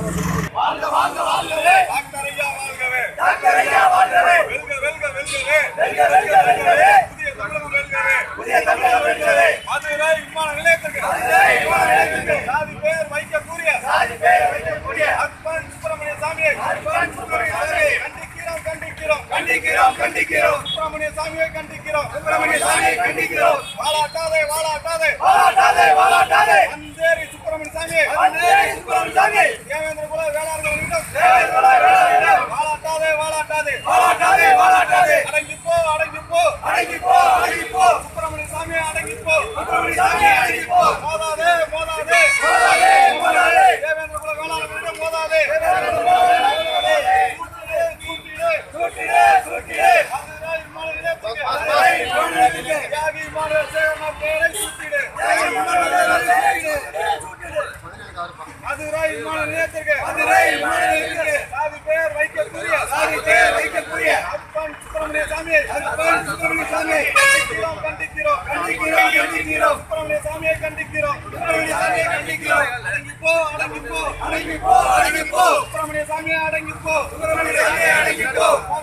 வாழ்க வாழ்க வாழ்கவே டாக்டர் ஐயா வாழ்கவே டாக்டர் ஐயா வாழ்கவே வெல்க வெல்க வெல்கவே வெல்க வெல்க வெல்கவே புதிய தமிழகம் வெல்கவே புதிய தமிழகம் வெல்கவே மதுரை விமான நிலையத்திற்கு மதுரை விமான நிலையத்திற்கு சாதி பேர் வைக்கக்கூடிய சாதி பேர் வைக்கக்கூடிய அற்பன் சுப்பிரமணிய சாமியை அற்பன் சுப்பிரமணிய சாமியை கண்டிக்கிறோம் கண்டிக்கிறோம் கண்டிக்கிறோம் கண்டிக்கிறோம் சுப்பிரமணிய சாமியை கண்டிக்கிறோம் சுப்பிரமணிய சாமியை கண்டிக்கிறோம் வாழாட்டாதே வாழாட்டாதே வாலாட்டாதே வாலாட்டாதே அந்தேரி சுப்பிரமணிய சாமியை அந்தேரி சுப்பிரமணிய சாமி தேவேந்திர குல வேளாளர்களிடம் தேவேந்திர குல வேளாளர்களிடம் வாழாட்டாதே வாழாட்டாதே வாலாட்டாதே வாலாட்டாதே அடங்கிப்போ அடங்கிப்போ அடங்கிப்போ அடங்கிப்போ சுப்பிரமணிய சாமியை அடங்கிப்போ சுப்பிரமணிய சாமியை அடங்கிப்போ மோதாதே மோதாதே மோதாதே மோதாதே தேவேந்திர குல வேளாளர்களிடம் மோதாதே தேவேந்திர குல வேளாளர்களிடம் கூட்டிடு, கூட்டிடு. சூட்டிடே சூட்டிடே மதுரை விமான நிலையத்திற்கு மதுரை விமான நிலையத்திற்கு தியாகி மாணவர் சேவனர் பேரை கூட்டிடு. மதுரை விமான நிலையத்திற்கு மதுரை விமான நிலையத்திற்கு சாதி பேர் வைக்கக்கூடிய சாதி பேர் வைக்கக்கூடிய அப்பன் சுப்பிரமணிய சாமியை அப்பன் சுப்பிரமணிய சாமியை கண்டிக்கிறோம் கண்டிக்கிறோம் கண்டிக்கிறோம், கண்டிக்கிறோம். சுப்பிரமணிய சாமியை கண்டிக்கிறோம் சுப்பிரமணிய சாமியை கண்டிக்கிறோம். அடங்கிப்போ அடங்கிப்போ அடங்கிப்போ அடங்கிப்போ சுப்பிரமணிய சாமியை அடங்கிப்போ சுப்பிரமணிய சாமியை அடங்கிப்போ.